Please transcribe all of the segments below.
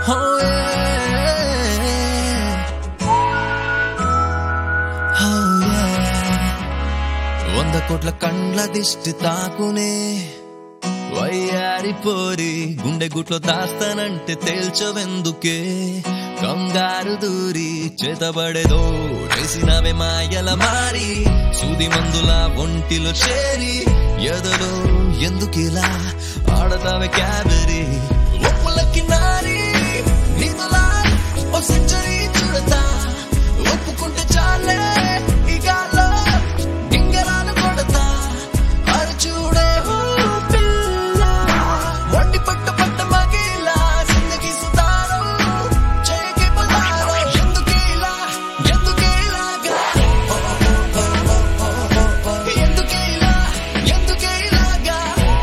Oh yeah. Oh yeah. వంద కోట్ల కండ్ల దిష్టి తాకునే వయ్యారిపోరి గుండె గుట్లో దాస్తానంటే తేల్చవెందుకే కంగారు దూరి చేతబడేదో వేసినవే మాయల మారి సూది మందుల ఒంటిలో చేరి ఎదలో ఎందుకిలా ఆడతావే క్యాబరీ ఒప్పులకి నారి నీతోలా ఓ సెంచరీ చూడతా ఒప్పుకుంటే చాలే ఈ గాల్లో గింగరాలు కొడతా అరు చూడే ఓ పిల్ల వండి పట్టు పట్ట మగిలా జిందగీ సుతారో చేయకి పదారో ఎందుకిలా ఎందుకిలాగా ఎందుకిలా ఎందుకిలాగా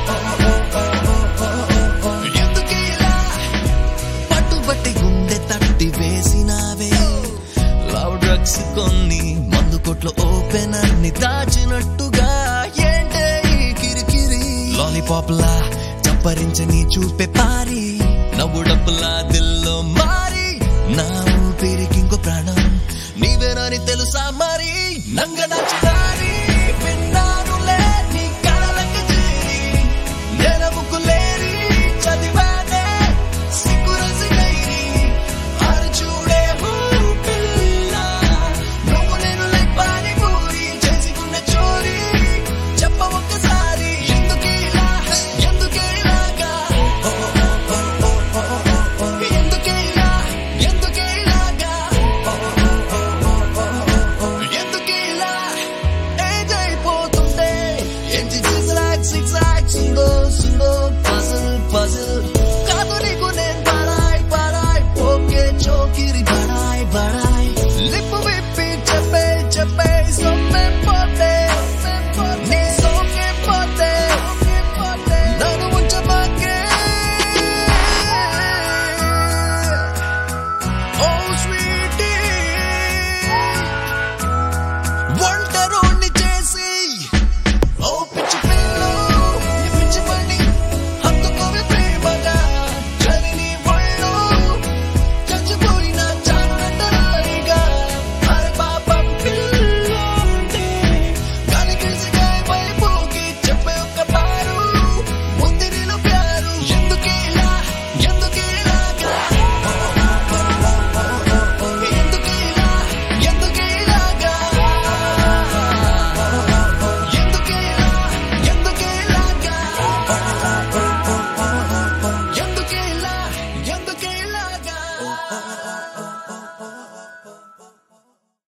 ఎందుకిలా పట్టుబట్టి గుండె తట్టి వేసినావే లవ్ డ్రగ్స్ కొన్ని మందు కొట్లు ఓపెన్ అన్ని దాచినట్టుగా ఏంటే ఈ కిరికిరి లాలీపాప్ లా చప్పరించని చూపే పారి నవ్వు డప్పులా దిల్లో మారి నా ఊపిరికి ఇంకో ప్రాణం నీవేనని తెలుసా మరి నంగ నచ్చినారి విన్నానులే నీ కళలకు చేరి నెలముకులేరి చదివానే సిగ్గురసి డైరీ అరు చూడే హూ పిల్ల నువ్వు నేను లైక్ పానీపూరి చేసుకున్న చోరీ చెప్ప ఒక్కసారి ఎందుకిలా ఎందుకిలాగా ఎందుకిలా ఎందుకిలాగా ఎందుకిలా ఏజ్ అయిపోతుంటే ఏంటి జిగ్జాగ్ సిగ్జాగ్ సుందో సుందో పజిల్ పజిల్ కాదు నీకు నేను బడాయ్ బడాయ్ పోకే చోకిరి బడాయ్ బడాయ్